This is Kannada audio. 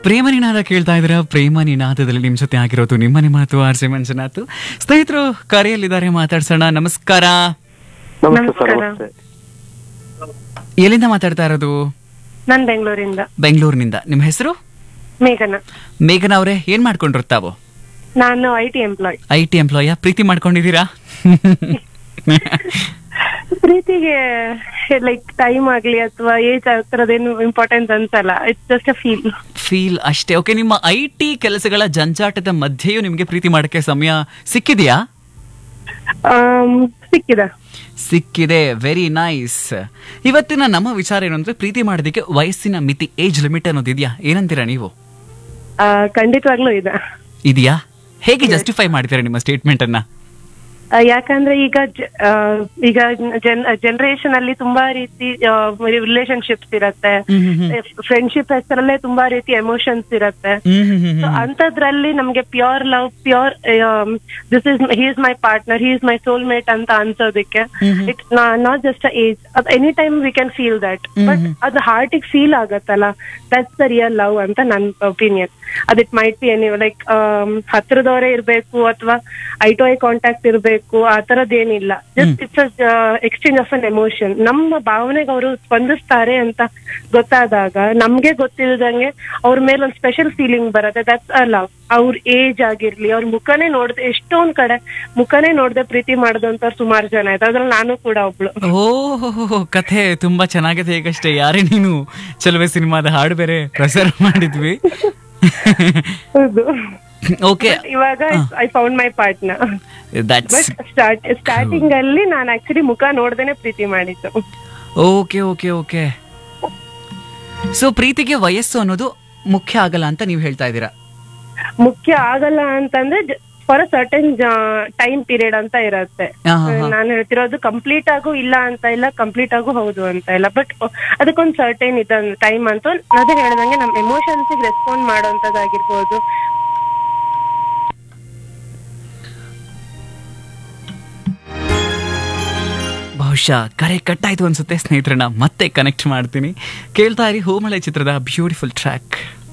ಪ್ರೇಮ ನಿನಾದ ಕೇಳ್ತಾ ಇದ್ರ ಪ್ರೇಮ ನಿನಾದದಲ್ಲಿ ನಿಮ್ ಜೊತೆ ಆಗಿರೋದು ನಿಮ್ಮನೆ ಮಾತು ಆರ್ ಸಿ ಮಂಜುನಾಥ್ ಸ್ನೇಹಿತರು ಕರೆಯಲ್ಲಿದ್ದಾರೆ ಮಾತಾಡ್ಸೋಣ ನಮಸ್ಕಾರ ನಮಸ್ತೆ ಸರ್ ನಮಸ್ಕಾರ. ನಮಸ್ತೆ ಎಲ್ಲಿಂದ ಮಾತಾಡ್ತಾ ಇರೋದು ನಾನ್ ಬೆಂಗಳೂರಿಂದ ಬೆಂಗಳೂರಿನಿಂದ ನಿಮ್ಮ ಹೆಸರು ಮೇಘನ ಮೇಘನ ಅವರೇ ಏನ್ ಮಾಡ್ಕೊಂಡ್ರು ತಾವು ನಾನು I T employee I T employee ಪ್ರೀತಿ ಮಾಡ್ಕೊಂಡಿದ್ದೀರಾ ಪ್ರೀತಿಗೆ ಲೈಕ್ ಟೈಮ್ ಆಗ್ಲಿ ಅಥವಾ ಏಜ್ ಹತ್ರದೇನು ಇಂಪಾರ್ಟೆನ್ಸ್ ಅನ್ಸಲ್ಲ it's just a feel feel ಅಷ್ಟೇ ಓಕೆ ನಿಮ್ಮ ಐ ಟಿ ಕೆಲಸಗಳ ಜಂಜಾಟದ ಮಧ್ಯೆಯೂ ನಿಮ್ಗೆ ಪ್ರೀತಿ ಮಾಡಕ್ಕೆ ಸಮಯ ಸಿಕ್ಕಿದೆಯಾ ಸಿಕ್ಕಿದ ಸಿಕ್ಕಿದೆ ವೆರಿ ನೈಸ್ ಇವತ್ತಿನ ನಮ್ಮ ವಿಚಾರ ಏನು ಅಂದ್ರೆ ಪ್ರೀತಿ ಮಾಡೋದಕ್ಕೆ ವಯಸ್ಸಿನ ಮಿತಿ ಏಜ್ ಲಿಮಿಟ್ ಅನ್ನೋದು ಇದೆಯಾ ಏನಂತೀರಾ ನೀವು ಆ, ಖಂಡಿತವಾಗ್ಲೂ ಇದೆ ಇದೆಯಾ ಹೇಗೆ ಜಸ್ಟಿಫೈ ಮಾಡ್ತೀರಾ ನಿಮ್ಮ ಸ್ಟೇಟ್ಮೆಂಟ್ ಅನ್ನ ಆ, ಯಾಕಂದ್ರೆ ಈಗ ಜ- ಆ, ಈಗ ಜನರೇಷನ್ ಅಲ್ಲಿ ತುಂಬಾ ರೀತಿ ರಿಲೇಶನ್ಶಿಪ್ಸ್ ಇರತ್ತೆ ಹ್ಮ್, ಹ್ಮ್, ಹ್ಮ್. ಫ್ರೆಂಡ್ಶಿಪ್ ಹೆಸರಲ್ಲೇ ತುಂಬಾ ರೀತಿ ಎಮೋಷನ್ಸ್ ಇರತ್ತೆ ಹ್ಮ್, ಹ್ಮ್, ಹ್ಮ್, So, ಹ್ಮ್. ಅಂಥದ್ರಲ್ಲಿ ನಮ್ಗೆ pure love pure this is he is my partner he is my soul mate ಅಂತ ಅನ್ಸೋದಕ್ಕೆ ಇಟ್ಸ್ ನಾಟ್ ಜಸ್ಟ್ ಏಜ್ ಅದು any time we can feel that but ಅದು ಹಾರ್ಟಿಗೆ ಫೀಲ್ ಆಗತ್ತಲ್ಲ ದಟ್ಸ್ ದ ರಿಯಲ್ ಲವ್ ಅಂತ ನನ್ನ ಒಪಿನಿಯನ್ ಅದ್ it might be any like ಹತ್ರದವರೇ ಇರ್ಬೇಕು ಅಥವಾ ಐ ಟು ಐ ಕಾಂಟ್ಯಾಕ್ಟ್ ಇರ್ಬೇಕು ಆ ತರದ್ದೇನಿಲ್ಲ just it's exchange of an emotion ನಮ್ಮ ಭಾವನೆಗೆ ಅವರು ಸ್ಪಂದಿಸ್ತಾರೆ ಅಂತ ಗೊತ್ತಾದಾಗ ನಮ್ಗೆ ಗೊತ್ತಿಲ್ಲದಂಗೆ ಅವ್ರ ಮೇಲೆ ಒಂದು ಸ್ಪೆಷಲ್ ಫೀಲಿಂಗ್ ಬರುತ್ತೆ ದಟ್ಸ್ ಅ ಲವ್ ಅವ್ರ ಏಜ್ ಆಗಿರ್ಲಿ ಅವ್ರ ಮುಖನೇ ನೋಡ್ದೆ ಎಷ್ಟೊಂದ್ ಕಡೆ ಮುಖನೇ ನೋಡ್ದೆ ಪ್ರೀತಿ ಮಾಡಿದಂತವ್ರು ಸುಮಾರು ಜನ ಆಯ್ತು ಅದ್ರಲ್ಲಿ ನಾನು ಕೂಡ ಒಬ್ಳು ಓಹೋ ಕಥೆ ತುಂಬಾ ಚೆನ್ನಾಗಿದೆ ಈಗಷ್ಟೇ ಯಾರೇ ನೀನು ಚಲುವೆ ಸಿನಿಮಾದ ಹಾಡು ಬೇರೆ ಪ್ರಸಾರ ಮಾಡಿದ್ವಿ ಹೌದು ಓಕೆ But ಇವಾಗ I found my partner that's but start starting ಅಲ್ಲಿ ನಾನು ಆಕ್ಚುಲಿ ಮುಖ ನೋಡ್ದೇನೆ ಪ್ರೀತಿ ಮಾಡಿದ್ದು ಓಕೆ ಓಕೆ ಓಕೆ ಸೊ ಪ್ರೀತಿಗೆ ವಯಸ್ಸು ಅನ್ನೋದು ಮುಖ್ಯ ಆಗಲ್ಲ ಅಂತ ನೀವು ಹೇಳ್ತಾ ಇದ್ದೀರಾ ಮುಖ್ಯ ಆಗಲ್ಲ ಅಂತಂದ್ರೆ for a certain time period ಅಂತ ಇರತ್ತೆ ಹಾ, ಹಾ, ಹಾ. ನಾನು ಹೇಳ್ತಿರೋದು ಕಂಪ್ಲೀಟ್ ಆಗು ಇಲ್ಲ ಅಂತ ಇಲ್ಲ ಕಂಪ್ಲೀಟ್ ಆಗು ಹೌದು ಅಂತ ಇಲ್ಲ ಬಟ್ ಅದಕ್ಕೊಂದು ಸರ್ಟೈನ್ ಇದ ಟೈಮ್ ಅಂತ ಅದೇ ಹೇಳ್ದಂಗೆ ನಮ್ ಎಮೋಷನ್ಸ್ ರೆಸ್ಪಾಂಡ್ ಮಾಡೋಂಥದ್ದಾಗಿರ್ಬೋದು ಬಹುಶಃ ಕರೆ ಕಟ್ಟಾಯ್ತು ಅನ್ಸುತ್ತೆ ಸ್ನೇಹಿತರನ್ನ ಮತ್ತೆ ಕನೆಕ್ಟ್ ಮಾಡ್ತೀನಿ ಕೇಳ್ತಾ ಇರಿ ಹೋಮಳೆ ಚಿತ್ರದ ಬ್ಯೂಟಿಫುಲ್ ಟ್ರ್ಯಾಕ್